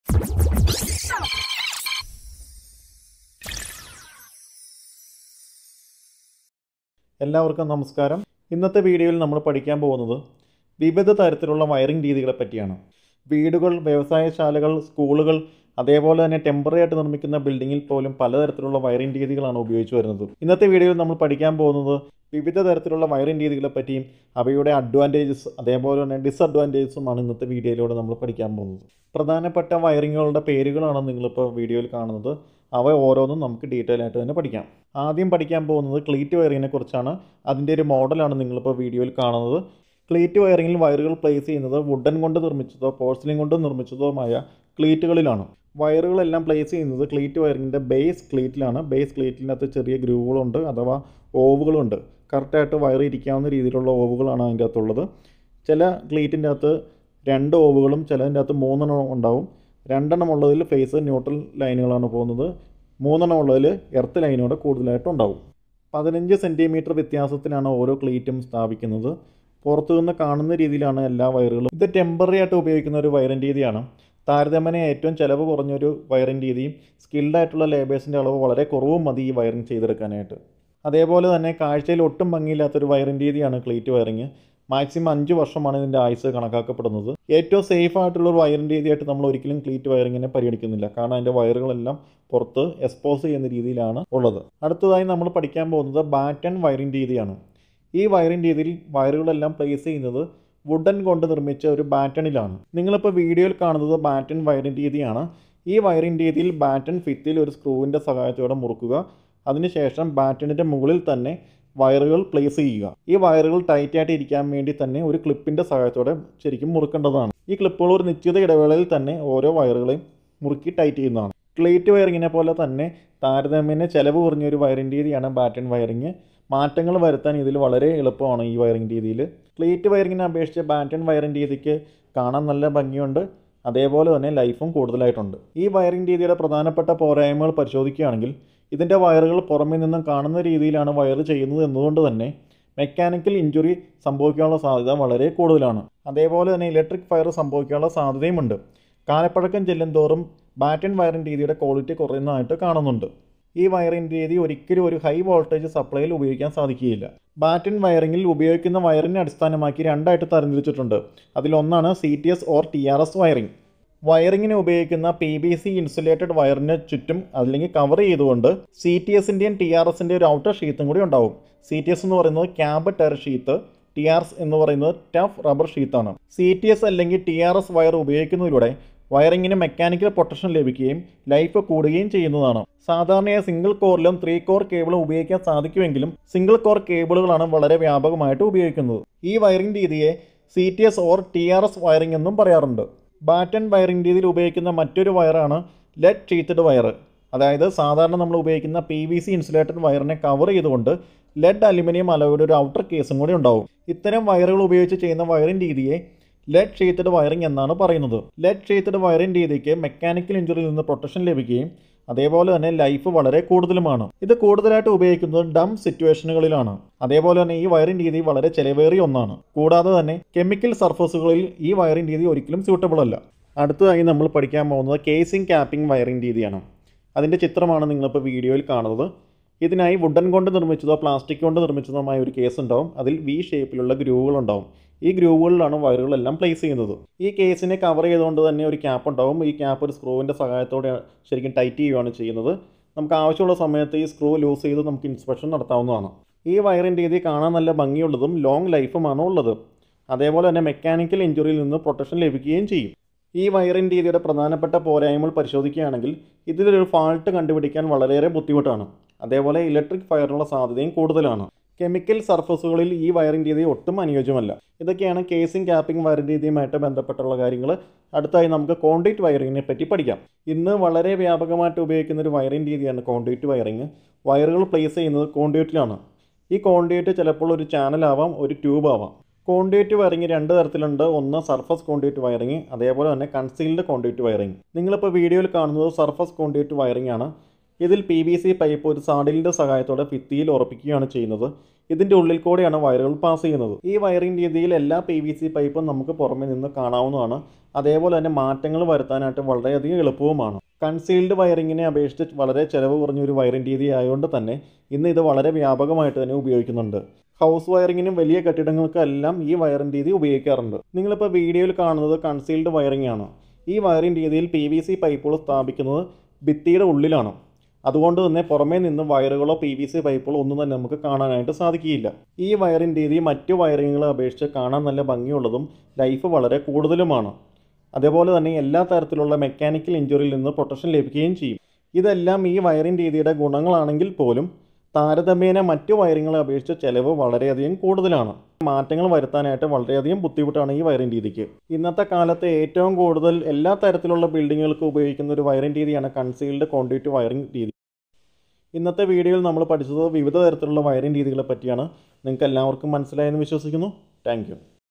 എല്ലാവർക്കും നമസ്കാരം ഇന്നത്തെ വീഡിയോയിൽ നമ്മൾ പഠിക്കാൻ പോകുന്നത് വിവിധ തരത്തിലുള്ള വയറിംഗ് രീതികളെ പറ്റിയാണ് വീടുകൾ വ്യവസായശാലകൾ സ്കൂളുകൾ അതേപോലെ തന്നെ ടെമ്പററി ആയിട്ട് നിർമ്മിക്കുന്ന ബിൽഡിങ്ങിൽ പോലും പലതരത്തിലുള്ള വയറിംഗ് രീതികളാണ് ഉപയോഗിച്ച് വരുന്നത് ഇന്നത്തെ വീഡിയോയിൽ നമ്മൾ പഠിക്കാൻ പോകുന്നത് വിവിധ തരത്തിലുള്ള വയറിംഗ് രീതികളെ പറ്റിയും അവയുടെ അഡ്വാൻറ്റേജസ് അതേപോലെ തന്നെ ഡിസഡ്വാൻറ്റേജസുമാണ് ഇന്നത്തെ വീഡിയോയിലൂടെ നമ്മൾ പഠിക്കാൻ പോകുന്നത് പ്രധാനപ്പെട്ട വയറിങ്ങുകളുടെ പേരുകളാണ് നിങ്ങളിപ്പോൾ വീഡിയോയിൽ കാണുന്നത് അവ ഓരോന്നും നമുക്ക് ഡീറ്റെയിൽ ആയിട്ട് തന്നെ പഠിക്കാം ആദ്യം പഠിക്കാൻ പോകുന്നത് ക്ലീറ്റ് വയറിങ്ങിനെ കുറിച്ചാണ് അതിൻ്റെ ഒരു മോഡലാണ് നിങ്ങളിപ്പോൾ വീഡിയോയിൽ കാണുന്നത് ക്ലീറ്റ് വയറിങ്ങിൽ വയറുകൾ പ്ലേസ് ചെയ്യുന്നത് വുഡൻ കൊണ്ട് നിർമ്മിച്ചതോ പോഴ്സലിൻ കൊണ്ട് നിർമ്മിച്ചതോമായ ക്ലീറ്റുകളിലാണ് വയറുകളെല്ലാം പ്ലേസ് ചെയ്യുന്നത് ക്ലീറ്റ് വയറിങ്ങിൻ്റെ ബേസ് ക്ലീറ്റിലാണ് ബേസ് ക്ലീറ്റിനകത്ത് ചെറിയ ഗ്രൂവുകളുണ്ട് അഥവാ ഓവുകളുണ്ട് കറക്റ്റായിട്ട് വയർ ഇരിക്കാവുന്ന രീതിയിലുള്ള ഓവുകളാണ് അതിൻ്റെ അകത്തുള്ളത് ചില ക്ലീറ്റിൻ്റെ അകത്ത് രണ്ട് ഓവുകളും ചിലതിൻ്റെ അകത്ത് മൂന്നെണ്ണം ഉണ്ടാവും രണ്ടെണ്ണം ഉള്ളതിൽ ഫേസ് ന്യൂട്രൽ ലൈനുകളാണ് പോകുന്നത് മൂന്നെണ്ണം ഉള്ളതിൽ എർത്ത് ലൈനോടെ കൂടുതലായിട്ട് ഉണ്ടാവും പതിനഞ്ച് സെൻറ്റിമീറ്റർ വ്യത്യാസത്തിലാണ് ഓരോ ക്ലീറ്റും സ്ഥാപിക്കുന്നത് പുറത്തു നിന്ന് കാണുന്ന രീതിയിലാണ് എല്ലാ വയറുകളും ഇത് ടെമ്പററി ആയിട്ട് ഉപയോഗിക്കുന്ന ഒരു വയറിംഗ് രീതിയാണ് താരതമ്യേന ഏറ്റവും ചിലവ് കുറഞ്ഞൊരു വയറിംഗ് രീതിയും സ്കിൽഡ് ആയിട്ടുള്ള ലേബേഴ്സിൻ്റെ അളവ് വളരെ കുറവും മതി ഈ വയറിംഗ് ചെയ്തെടുക്കാനായിട്ട് അതേപോലെ തന്നെ കാഴ്ചയിൽ ഒട്ടും ഭംഗിയില്ലാത്തൊരു വയറിംഗ് രീതിയാണ് ക്ലീറ്റ് വയറിംഗ് മാക്സിമം അഞ്ച് വർഷമാണ് ഇതിൻ്റെ ആയുസ് കണക്കാക്കപ്പെടുന്നത് ഏറ്റവും സേഫ് ആയിട്ടുള്ള ഒരു വയറിംഗ് രീതിയായിട്ട് നമ്മൾ ഒരിക്കലും ക്ലീറ്റ് വയറിങ്ങിനെ പരിഗണിക്കുന്നില്ല കാരണം അതിൻ്റെ വയറുകളെല്ലാം പുറത്ത് എക്സ്പോസ് ചെയ്യുന്ന രീതിയിലാണ് ഉള്ളത് അടുത്തതായി നമ്മൾ പഠിക്കാൻ പോകുന്നത് ബാറ്റൺ വയറിംഗ് രീതിയാണ് ഈ വയറിംഗ് രീതിയിൽ വയറുകളെല്ലാം പ്ലേസ് ചെയ്യുന്നത് വുഡൻ കൊണ്ട് നിർമ്മിച്ച ഒരു ബാറ്റണിലാണ് നിങ്ങളിപ്പോൾ വീഡിയോയിൽ കാണുന്നത് ബാറ്റൺ വയറിംഗ് രീതിയാണ് ഈ വയറിംഗ് രീതിയിൽ ബാറ്റൺ ഫിത്തിൽ ഒരു സ്ക്രൂവിൻ്റെ സഹായത്തോടെ മുറുക്കുക അതിനുശേഷം ബാറ്റണിൻ്റെ മുകളിൽ തന്നെ വയറുകൾ പ്ലേസ് ചെയ്യുക ഈ വയറുകൾ ടൈറ്റ് ആയിട്ട് ഇരിക്കാൻ വേണ്ടി തന്നെ ഒരു ക്ലിപ്പിൻ്റെ സഹായത്തോടെ ശരിക്കും മുറുക്കേണ്ടതാണ് ഈ ക്ലിപ്പുകൾ ഒരു നിശ്ചിത ഇടവേളയിൽ തന്നെ ഓരോ വയറുകളെയും മുറുക്കി ടൈറ്റ് ചെയ്യുന്നതാണ് ക്ലേറ്റ് വയറിങ്ങിനെ പോലെ തന്നെ താരതമ്യേന ചിലവ് കുറഞ്ഞ ഒരു വയറിംഗ് രീതിയാണ് ബാറ്റൺ വയറിങ് മാറ്റങ്ങൾ വരുത്താൻ ഇതിൽ വളരെ എളുപ്പമാണ് ഈ വയറിംഗ് രീതിയിൽ ക്ലേറ്റ് വയറിങ്ങിനെ അപേക്ഷിച്ച് ബാറ്റൺ വയറിംഗ് രീതിക്ക് കാണാൻ നല്ല ഭംഗിയുണ്ട് അതേപോലെ തന്നെ ലൈഫും കൂടുതലായിട്ടുണ്ട് ഈ വയറിംഗ് രീതിയുടെ പ്രധാനപ്പെട്ട പോരായ്മകൾ പരിശോധിക്കുകയാണെങ്കിൽ ഇതിൻ്റെ വയറുകൾ പുറമേ നിന്നും കാണുന്ന രീതിയിലാണ് വയർ ചെയ്യുന്നത് എന്നതുകൊണ്ട് തന്നെ മെക്കാനിക്കൽ ഇഞ്ചുറി സംഭവിക്കാനുള്ള സാധ്യത വളരെ കൂടുതലാണ് അതേപോലെ തന്നെ ഇലക്ട്രിക് ഫയർ സംഭവിക്കാനുള്ള സാധ്യതയുമുണ്ട് കാലപ്പഴക്കം ചെല്ലും തോറും ബാറ്റൺ വയറിംഗ് രീതിയുടെ ക്വാളിറ്റി കുറയുന്നതായിട്ട് കാണുന്നുണ്ട് ഈ വയറിംഗ് രീതി ഒരിക്കലും ഒരു ഹൈ വോൾട്ടേജ് സപ്ലൈയിൽ ഉപയോഗിക്കാൻ സാധിക്കുകയില്ല ബാറ്റൺ വയറിങ്ങിൽ ഉപയോഗിക്കുന്ന വയറിനെ അടിസ്ഥാനമാക്കി രണ്ടായിട്ട് തരംതിരിച്ചിട്ടുണ്ട് അതിലൊന്നാണ് C T S or T R S wiring വയറിങ്ങിന് ഉപയോഗിക്കുന്ന പി ബി സി ഇൻസുലേറ്റഡ് വയറിന് ചുറ്റും അല്ലെങ്കിൽ കവർ ചെയ്തുകൊണ്ട് സി ടി എസിൻ്റെയും ടി ആർ എസിൻ്റെ ഒരു ഔട്ടർ ഷീത്തും കൂടി ഉണ്ടാവും സി ടി എസ് എന്ന് പറയുന്നത് cab tyre sheath T R S എന്ന് പറയുന്നത് ടഫ് റബ്ബർ ഷീത്താണ് സി ടി എസ് അല്ലെങ്കിൽ ടി ആർ എസ് വയർ ഉപയോഗിക്കുന്നതിലൂടെ വയറിങ്ങിന് മെക്കാനിക്കൽ പ്രൊട്ടക്ഷൻ ലഭിക്കുകയും ലൈഫ് കൂടുകയും ചെയ്യുന്നതാണ് സാധാരണയായി സിംഗിൾ കോറിലും ത്രീ കോർ കേബിളും ഉപയോഗിക്കാൻ സാധിക്കുമെങ്കിലും സിംഗിൾ കോർ കേബിളുകളാണ് വളരെ വ്യാപകമായിട്ട് ഉപയോഗിക്കുന്നത് ഈ വയറിംഗ് രീതിയെ C T S or T R S wiring എന്നും പറയാറുണ്ട് ബാറ്റൺ വയറിംഗ് രീതിയിൽ ഉപയോഗിക്കുന്ന മറ്റൊരു വയറാണ് ലെഡ് ഷീറ്റഡ് വയർ അതായത് സാധാരണ നമ്മൾ ഉപയോഗിക്കുന്ന പി വി സി ഇൻസുലേറ്റഡ് വയറിനെ കവർ ചെയ്തുകൊണ്ട് ലെഡ് അലുമിനിയം അലോയുടെ ഒരു ഔട്ടർ കേസും കൂടി ഉണ്ടാവും ഇത്തരം വയറുകൾ ഉപയോഗിച്ച് ചെയ്യുന്ന വയറിംഗ് രീതിയെ ലെഡ് ഷീറ്റഡ് വയറിംഗ് എന്നാണ് പറയുന്നത് ലെഡ് ഷീറ്റഡ് വയറിംഗ് രീതിക്ക് മെക്കാനിക്കൽ ഇഞ്ചുറിയിൽ നിന്ന് പ്രൊട്ടക്ഷൻ ലഭിക്കുകയും അതേപോലെ തന്നെ ലൈഫ് വളരെ കൂടുതലുമാണ് ഇത് കൂടുതലായിട്ട് ഉപയോഗിക്കുന്നത് ഡം സിറ്റുവേഷനുകളിലാണ് അതേപോലെ തന്നെ ഈ വയറിംഗ് രീതി വളരെ ചെലവേറിയ ഒന്നാണ് കൂടാതെ തന്നെ കെമിക്കൽ സർഫസുകളിൽ ഈ വയറിംഗ് രീതി ഒരിക്കലും സ്യൂട്ടബിൾ അല്ല അടുത്തതായി നമ്മൾ പഠിക്കാൻ പോകുന്നത് കേസിംഗ് ക്യാപ്പിംഗ് വയറിംഗ് രീതിയാണ് അതിൻ്റെ ചിത്രമാണ് നിങ്ങളിപ്പോൾ വീഡിയോയിൽ കാണുന്നത് ഇതിനായി വുഡൻ കൊണ്ട് നിർമ്മിച്ചതോ പ്ലാസ്റ്റിക് കൊണ്ട് നിർമ്മിച്ചതോമായ ഒരു കേസ് ഉണ്ടാവും അതിൽ വി ഷേപ്പിലുള്ള ഗ്രൂവുകൾ ഉണ്ടാവും ഈ ഗ്രൂവുകളിലാണ് വയറുകളെല്ലാം പ്ലേസ് ചെയ്യുന്നത് ഈ കേസിനെ കവർ ചെയ്തുകൊണ്ട് തന്നെ ഒരു ക്യാപ്പ് ഉണ്ടാവും ഈ ക്യാപ്പ് ഒരു സ്ക്രൂവിൻ്റെ സഹായത്തോടെ ശരിക്കും ടൈറ്റ് ചെയ്യുകയാണ് ചെയ്യുന്നത് നമുക്ക് ആവശ്യമുള്ള സമയത്ത് ഈ സ്ക്രൂ ലൂസ് ചെയ്ത് നമുക്ക് ഇൻസ്പെക്ഷൻ നടത്താവുന്നതാണ് ഈ വയറിൻ്റെ രീതി കാണാൻ നല്ല ഭംഗിയുള്ളതും ലോങ് ലൈഫുമാണ് ഉള്ളത് അതേപോലെ തന്നെ മെക്കാനിക്കൽ ഇഞ്ചുറിയിൽ നിന്ന് പ്രൊട്ടക്ഷൻ ലഭിക്കുകയും ചെയ്യും ഈ വയറിംഗ് രീതിയുടെ പ്രധാനപ്പെട്ട പോരായ്മകൾ പരിശോധിക്കുകയാണെങ്കിൽ ഇതിലൊരു ഫാൾട്ട് കണ്ടുപിടിക്കാൻ വളരെയേറെ ബുദ്ധിമുട്ടാണ് അതേപോലെ ഇലക്ട്രിക് ഫയറിനുള്ള സാധ്യതയും കൂടുതലാണ് കെമിക്കൽ സർഫസുകളിൽ ഈ വയറിംഗ് രീതി ഒട്ടും അനുയോജ്യമല്ല ഇതൊക്കെയാണ് കേസിംഗ് ക്യാപ്പിംഗ് വയറിംഗ് രീതിയുമായിട്ട് ബന്ധപ്പെട്ടുള്ള കാര്യങ്ങൾ അടുത്തായി നമുക്ക് കോൺഡീറ്റ് വയറിങ്ങിനെ പറ്റി പഠിക്കാം ഇന്ന് വളരെ വ്യാപകമായിട്ട് ഉപയോഗിക്കുന്ന ഒരു വയറിംഗ് രീതിയാണ് കോൺഡീറ്റ് വയറിംഗ് വയറുകൾ പ്ലേസ് ചെയ്യുന്നത് കോൺഡ്യൂറ്റിലാണ് ഈ കോൺഡ്യൂറ്റ് ചിലപ്പോൾ ഒരു ചാനലാവാം ഒരു ട്യൂബ് ആവാം കോൺഡ്യൂറ്റ് വയറിംഗ് രണ്ട് തരത്തിലുണ്ട് ഒന്ന് സർഫസ് കോൺഡ്യൂറ്റ് വയറിംഗ് അതേപോലെ തന്നെ കൺസീൽഡ് കോൺഡ്യൂറ്റ് വയറിംഗ് നിങ്ങളിപ്പോൾ വീഡിയോയിൽ കാണുന്നത് സർഫസ് കോൺഡ്യൂറ്റ് വയറിംഗ് ആണ് ഇതിൽ പി വി സി പൈപ്പ് ഒരു സാഡിലിൻ്റെ സഹായത്തോടെ ഭിത്തിയിൽ ഉറപ്പിക്കുകയാണ് ചെയ്യുന്നത് ഇതിൻ്റെ ഉള്ളിൽ കൂടെയാണ് വയറുകൾ പാസ് ചെയ്യുന്നത് ഈ വയറിംഗ് രീതിയിൽ എല്ലാ പി വി സി പൈപ്പും നമുക്ക് പുറമെ നിന്ന് കാണാവുന്നതാണ് അതേപോലെ തന്നെ മാറ്റങ്ങൾ വരുത്താനായിട്ട് വളരെയധികം എളുപ്പവുമാണ് കൺസീൽഡ് വയറിങ്ങിനെ അപേക്ഷിച്ച് വളരെ ചിലവ് കുറഞ്ഞ ഒരു വയറിംഗ് രീതി ആയതുകൊണ്ട് തന്നെ ഇന്ന് ഇത് വളരെ വ്യാപകമായിട്ട് തന്നെ ഉപയോഗിക്കുന്നുണ്ട് ഹൗസ് വയറിങ്ങിനും വലിയ കെട്ടിടങ്ങൾക്കെല്ലാം ഈ വയറിംഗ് രീതി ഉപയോഗിക്കാറുണ്ട് നിങ്ങളിപ്പോൾ വീഡിയോയിൽ കാണുന്നത് കൺസീൽഡ് വയറിംഗ് ആണ് ഈ വയറിംഗ് രീതിയിൽ പി വി സി പൈപ്പുകൾ സ്ഥാപിക്കുന്നത് ഭിത്തിയുടെ ഉള്ളിലാണ് അതുകൊണ്ട് തന്നെ പുറമേ നിന്ന് വയറുകളോ പി വി സി പൈപ്പുകളോ ഒന്നും തന്നെ നമുക്ക് കാണാനായിട്ട് സാധിക്കുകയില്ല ഈ വയറിംഗ് രീതി മറ്റു വയറിങ്ങുകളെ അപേക്ഷിച്ച് കാണാൻ നല്ല ഭംഗിയുള്ളതും ലൈഫ് വളരെ കൂടുതലുമാണ് അതേപോലെ തന്നെ എല്ലാ തരത്തിലുള്ള മെക്കാനിക്കൽ ഇഞ്ചുറിയിൽ നിന്ന് പ്രൊട്ടക്ഷൻ ലഭിക്കുകയും ചെയ്യും ഇതെല്ലാം ഈ വയറിംഗ് രീതിയുടെ ഗുണങ്ങളാണെങ്കിൽ പോലും താരതമ്യേന മറ്റു വയറിങ്ങളെ അപേക്ഷിച്ച് ചിലവ് വളരെയധികം കൂടുതലാണ് മാറ്റങ്ങൾ വരുത്താനായിട്ട് വളരെയധികം ബുദ്ധിമുട്ടാണ് ഈ വയറിംഗ് രീതിക്ക് ഇന്നത്തെ കാലത്ത് ഏറ്റവും കൂടുതൽ എല്ലാ തരത്തിലുള്ള ബിൽഡിങ്ങുകൾക്ക് ഉപയോഗിക്കുന്ന ഒരു വയറിംഗ് രീതിയാണ് കൺസീൽഡ് കോൺക്രീറ്റ് വയറിംഗ് രീതി ഇന്നത്തെ വീഡിയോയിൽ നമ്മൾ പഠിച്ചത് വിവിധ തരത്തിലുള്ള വയറിംഗ് രീതികളെ പറ്റിയാണ് നിങ്ങൾക്ക് എല്ലാവർക്കും മനസ്സിലായെന്ന് വിശ്വസിക്കുന്നു താങ്ക്